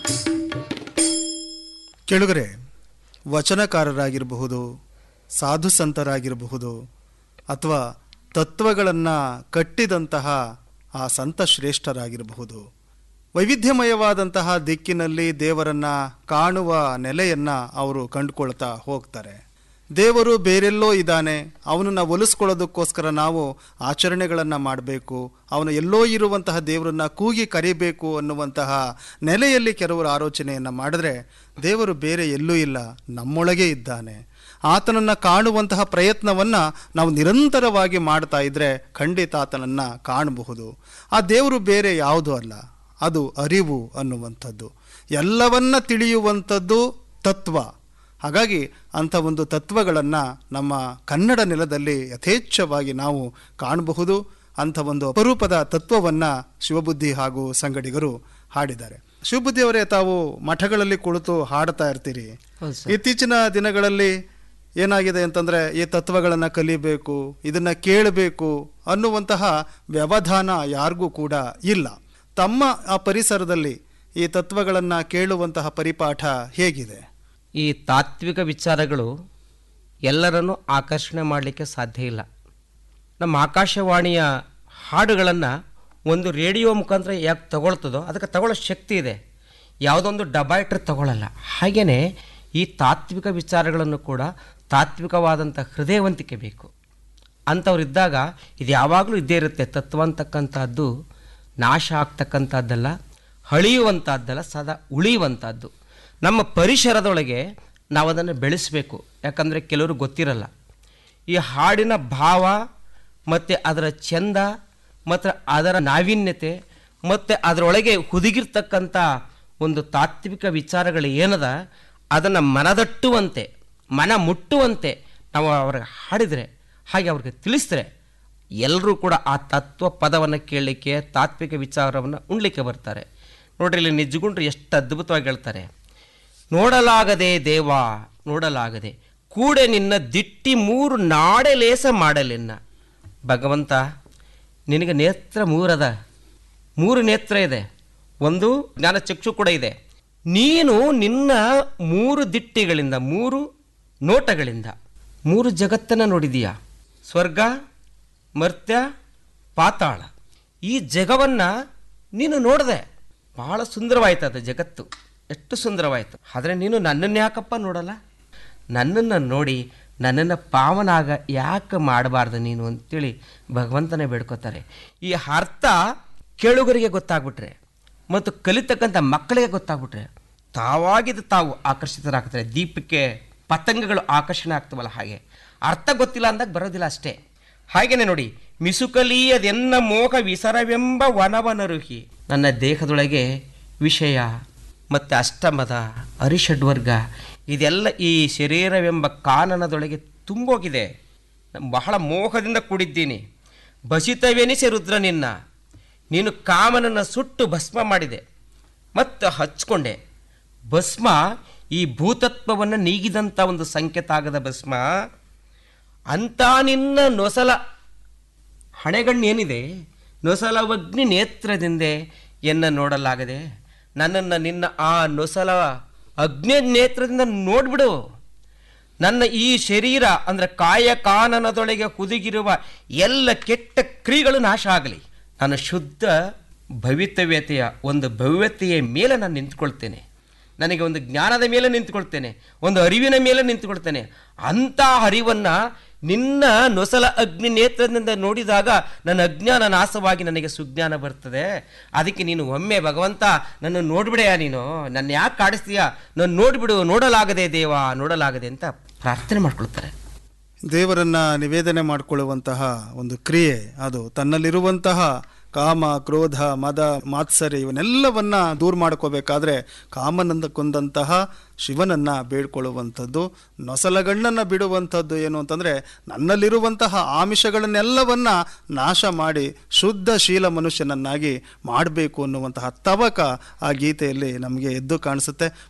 ಕೆಳಗರೆ ವಚನಕಾರರಾಗಿರಬಹುದು ಸಾಧು ಸಂತರಾಗಿರಬಹುದು ಅಥವಾ ತತ್ವಗಳನ್ನು ಕಟ್ಟಿದಂತಹ ಆ ಸಂತ ಶ್ರೇಷ್ಠರಾಗಿರಬಹುದು ವೈವಿಧ್ಯಮಯವಾದಂತಹ ದಿಕ್ಕಿನಲ್ಲಿ ದೇವರನ್ನ ಕಾಣುವ ನೆಲೆಯನ್ನ ಅವರು ಕಂಡುಕೊಳ್ತಾ ಹೋಗ್ತಾರೆ ದೇವರು ಬೇರೆಲ್ಲೋ ಇದ್ದಾನೆ ಅವನನ್ನು ಒಲಿಸ್ಕೊಳ್ಳೋದಕ್ಕೋಸ್ಕರ ನಾವು ಆಚರಣೆಗಳನ್ನು ಮಾಡಬೇಕು ಅವನು ಎಲ್ಲೋ ಇರುವಂತಹ ದೇವರನ್ನ ಕೂಗಿ ಕರಿಬೇಕು ಅನ್ನುವಂತಹ ನೆಲೆಯಲ್ಲಿ ಕೆಲವರು ಆಲೋಚನೆಯನ್ನು ಮಾಡಿದ್ರೆ ದೇವರು ಬೇರೆ ಎಲ್ಲೂ ಇಲ್ಲ ನಮ್ಮೊಳಗೆ ಇದ್ದಾನೆ ಆತನನ್ನು ಕಾಣುವಂತಹ ಪ್ರಯತ್ನವನ್ನು ನಾವು ನಿರಂತರವಾಗಿ ಮಾಡ್ತಾ ಇದ್ರೆ ಖಂಡಿತ ಆತನನ್ನು ಕಾಣಬಹುದು ಆ ದೇವರು ಬೇರೆ ಯಾವುದೂ ಅಲ್ಲ ಅದು ಅರಿವು ಅನ್ನುವಂಥದ್ದು ಎಲ್ಲವನ್ನ ತಿಳಿಯುವಂಥದ್ದು ತತ್ವ ಹಾಗಾಗಿ ಅಂಥ ಒಂದು ತತ್ವಗಳನ್ನು ನಮ್ಮ ಕನ್ನಡ ನೆಲದಲ್ಲಿ ಯಥೇಚ್ಛವಾಗಿ ನಾವು ಕಾಣಬಹುದು ಅಂಥ ಒಂದು ಅಪರೂಪದ ತತ್ವವನ್ನು ಶಿವಬುದ್ಧಿ ಹಾಗೂ ಸಂಗಡಿಗರು ಹಾಡಿದ್ದಾರೆ ಶಿವಬುದ್ಧಿ ಅವರೇ ತಾವು ಮಠಗಳಲ್ಲಿ ಕುಳಿತು ಹಾಡ್ತಾ ಇರ್ತೀರಿ ಹೌದು ಸರ್. ಇತ್ತೀಚಿನ ದಿನಗಳಲ್ಲಿ ಏನಾಗಿದೆ ಅಂತಂದರೆ ಈ ತತ್ವಗಳನ್ನು ಕಲಿಬೇಕು ಇದನ್ನು ಕೇಳಬೇಕು ಅನ್ನುವಂತಹ ವ್ಯವಧಾನ ಯಾರಿಗೂ ಕೂಡ ಇಲ್ಲ ತಮ್ಮ ಆ ಪರಿಸರದಲ್ಲಿ ಈ ತತ್ವಗಳನ್ನು ಕೇಳುವಂತಹ ಪರಿಪಾಠ ಹೇಗಿದೆ ಈ ತಾತ್ವಿಕ ವಿಚಾರಗಳು ಎಲ್ಲರನ್ನೂ ಆಕರ್ಷಣೆ ಮಾಡಲಿಕ್ಕೆ ಸಾಧ್ಯ ಇಲ್ಲ ನಮ್ಮ ಆಕಾಶವಾಣಿಯ ಹಾಡುಗಳನ್ನು ಒಂದು ರೇಡಿಯೋ ಮುಖಾಂತರ ಯಾಕೆ ತಗೊಳ್ತದೋ ಅದಕ್ಕೆ ತಗೊಳ್ಳೋ ಶಕ್ತಿ ಇದೆ ಯಾವುದೊಂದು ಡಬಾಯಿಟ್ರ್ ತಗೊಳ್ಳಲ್ಲ ಹಾಗೆಯೇ ಈ ತಾತ್ವಿಕ ವಿಚಾರಗಳನ್ನು ಕೂಡ ತಾತ್ವಿಕವಾದಂಥ ಹೃದಯವಂತಿಕೆ ಬೇಕು ಅಂಥವ್ರಿದ್ದಾಗ ಇದು ಯಾವಾಗಲೂ ಇದ್ದೇ ಇರುತ್ತೆ ತತ್ವ ಅಂತಕ್ಕಂಥದ್ದು ನಾಶ ಆಗ್ತಕ್ಕಂಥದ್ದಲ್ಲ ಅಳಿಯುವಂಥದ್ದಲ್ಲ ಸದಾ ಉಳಿಯುವಂಥದ್ದು ನಮ್ಮ ಪರಿಸರದೊಳಗೆ ನಾವು ಅದನ್ನು ಬೆಳೆಸಬೇಕು ಯಾಕಂದರೆ ಕೆಲವರು ಗೊತ್ತಿರಲ್ಲ ಈ ಹಾಡಿನ ಭಾವ ಮತ್ತು ಅದರ ಚಂದ ಮತ್ತು ಅದರ ನಾವೀನ್ಯತೆ ಮತ್ತು ಅದರೊಳಗೆ ಹುದುಗಿರ್ತಕ್ಕಂಥ ಒಂದು ತಾತ್ವಿಕ ವಿಚಾರಗಳು ಏನದ ಅದನ್ನು ಮನದಟ್ಟುವಂತೆ ಮನ ಮುಟ್ಟುವಂತೆ ನಾವು ಅವ್ರಿಗೆ ಹಾಡಿದರೆ ಹಾಗೆ ಅವ್ರಿಗೆ ತಿಳಿಸಿದ್ರೆ ಎಲ್ಲರೂ ಕೂಡ ಆ ತತ್ವ ಪದವನ್ನು ಕೇಳಲಿಕ್ಕೆ ತಾತ್ವಿಕ ವಿಚಾರವನ್ನು ಉಣ್ಲಿಕ್ಕೆ ಬರ್ತಾರೆ ನೋಡ್ರಿ ಇಲ್ಲಿ ನಿಜಗುಂಡ್ರು ಎಷ್ಟು ಅದ್ಭುತವಾಗಿ ಹೇಳ್ತಾರೆ ನೋಡಲಾಗದೆ ದೇವ ನೋಡಲಾಗದೆ ಕೂಡೆ ನಿನ್ನ ದಿಟ್ಟಿ ಮೂರು ನಾಡೆ ಲೇಸ ಮಾಡಲೆನ್ನ ಭಗವಂತ ನಿನಗೆ ನೇತ್ರ ಮೂರದ ಮೂರು ನೇತ್ರ ಇದೆ ಒಂದು ಜ್ಞಾನ ಚಕ್ಷು ಕೂಡ ಇದೆ ನೀನು ನಿನ್ನ ಮೂರು ದಿಟ್ಟಿಗಳಿಂದ ಮೂರು ನೋಟಗಳಿಂದ ಮೂರು ಜಗತ್ತನ್ನು ನೋಡಿದೀಯಾ ಸ್ವರ್ಗ ಮರ್ತ್ಯ ಪಾತಾಳ ಈ ಜಗವನ್ನು ನೀನು ನೋಡಿದೆ ಬಹಳ ಸುಂದರವಾಯ್ತು ಅದು ಜಗತ್ತು ಎಷ್ಟು ಸುಂದರವಾಯಿತು ಆದರೆ ನೀನು ನನ್ನನ್ನು ಯಾಕಪ್ಪ ನೋಡಲ್ಲ ನನ್ನನ್ನು ನೋಡಿ ನನ್ನನ್ನು ಪಾವನಾಗ ಯಾಕೆ ಮಾಡಬಾರ್ದು ನೀನು ಅಂತೇಳಿ ಭಗವಂತನೇ ಬೇಡ್ಕೋತಾರೆ ಈ ಅರ್ಥ ಕೇಳುಗರಿಗೆ ಗೊತ್ತಾಗ್ಬಿಟ್ರೆ ಮತ್ತು ಕಲಿತಕ್ಕಂಥ ಮಕ್ಕಳಿಗೆ ಗೊತ್ತಾಗ್ಬಿಟ್ರೆ ತಾವಾಗಿದ್ದು ತಾವು ಆಕರ್ಷಿತರಾಗ್ತಾರೆ ದೀಪಕ್ಕೆ ಪತಂಗಗಳು ಆಕರ್ಷಣೆ ಆಗ್ತವಲ್ಲ ಹಾಗೆ ಅರ್ಥ ಗೊತ್ತಿಲ್ಲ ಅಂದಾಗ ಬರೋದಿಲ್ಲ ಅಷ್ಟೇ ಹಾಗೇನೆ ನೋಡಿ ಮಿಸುಕಲೀಯದೆನ್ನ ಮೋಹ ವಿಸರವೆಂಬ ವನವನರುಹಿ ನನ್ನ ದೇಹದೊಳಗೆ ವಿಷಯ ಮತ್ತು ಅಷ್ಟಮದ ಅರಿಷಡ್ವರ್ಗ ಇದೆಲ್ಲ ಈ ಶರೀರವೆಂಬ ಕಾನನದೊಳಗೆ ತುಂಬೋಗಿದೆ ಬಹಳ ಮೋಹದಿಂದ ಕೂಡಿದ್ದೀನಿ ಬಸಿತವೆನಿಸಿ ರುದ್ರ ನಿನ್ನ ನೀನು ಕಾಮನನ್ನು ಸುಟ್ಟು ಭಸ್ಮ ಮಾಡಿದೆ ಮತ್ತು ಹಚ್ಕೊಂಡೆ ಭಸ್ಮ ಈ ಭೂತತ್ವವನ್ನು ನೀಗಿದಂಥ ಒಂದು ಸಂಕೇತ ಆಗದ ಭಸ್ಮ ಅಂತ ನಿನ್ನ ನೊಸಲ ಹಣೆಗಣ್ಣು ಏನಿದೆ ನೊಸಲವಗ್ನಿ ನೇತ್ರದಿಂದೆ ಎನ್ನ ನೋಡಲಾಗದೆ ನನ್ನನ್ನು ನಿನ್ನ ಆ ನೊಸಲ ಅಗ್ನಿ ನೇತ್ರದಿಂದ ನೋಡ್ಬಿಡು ನನ್ನ ಈ ಶರೀರ ಅಂದರೆ ಕಾಯ ಕಾನನದೊಳಗೆ ಹುದುಗಿರುವ ಎಲ್ಲ ಕೆಟ್ಟ ಕ್ರಿಯೆಗಳು ನಾಶ ಆಗಲಿ ನಾನು ಶುದ್ಧ ಭವಿತವ್ಯತೆಯ ಒಂದು ಭವ್ಯತೆಯ ಮೇಲೆ ನಾನು ನಿಂತ್ಕೊಳ್ತೇನೆ ನನಗೆ ಒಂದು ಜ್ಞಾನದ ಮೇಲೆ ನಿಂತ್ಕೊಳ್ತೇನೆ ಒಂದು ಅರಿವಿನ ಮೇಲೆ ನಿಂತ್ಕೊಳ್ತೇನೆ ಅಂಥ ಅರಿವನ್ನು ನಿನ್ನ ನೊಸಲ ಅಗ್ನಿ ನೇತ್ರದಿಂದ ನೋಡಿದಾಗ ನನ್ನ ಅಜ್ಞಾನ ನಾಶವಾಗಿ ನನಗೆ ಸುಜ್ಞಾನ ಬರ್ತದೆ ಅದಕ್ಕೆ ನೀನು ಒಮ್ಮೆ ಭಗವಂತ ನನ್ನ ನೋಡ್ಬಿಡೆಯಾ ನೀನು ನನ್ನ ಯಾಕೆ ಕಾಡಿಸ್ತೀಯಾ ನಾನು ನೋಡ್ಬಿಡು ನೋಡಲಾಗದೆ ದೇವ ನೋಡಲಾಗದೆ ಅಂತ ಪ್ರಾರ್ಥನೆ ಮಾಡ್ಕೊಳ್ತಾರೆ ದೇವರನ್ನ ನಿವೇದನೆ ಮಾಡಿಕೊಳ್ಳುವಂತಹ ಒಂದು ಕ್ರಿಯೆ ಅದು ತನ್ನಲ್ಲಿರುವಂತಹ ಕಾಮ ಕ್ರೋಧ ಮದ ಮಾತ್ಸರ್ಯ ಇವನ್ನೆಲ್ಲವನ್ನ ದೂರ ಮಾಡ್ಕೋಬೇಕಾದ್ರೆ ಕಾಮನಂದ ಕೊಂದಂತಹ ಶಿವನನ್ನ ಬೇಡ್ಕೊಳ್ಳುವಂಥದ್ದು ನೊಸಲಗಣ್ಣನ್ನು ಬಿಡುವಂಥದ್ದು ಏನು ಅಂತಂದರೆ ನನ್ನಲ್ಲಿರುವಂತಹ ಆಮಿಷಗಳನ್ನೆಲ್ಲವನ್ನ ನಾಶ ಮಾಡಿ ಶುದ್ಧ ಶೀಲ ಮನುಷ್ಯನನ್ನಾಗಿ ಮಾಡಬೇಕು ಅನ್ನುವಂತಹ ತವಕ ಆ ಗೀತೆಯಲ್ಲಿ ನಮಗೆ ಎದ್ದು ಕಾಣಿಸುತ್ತೆ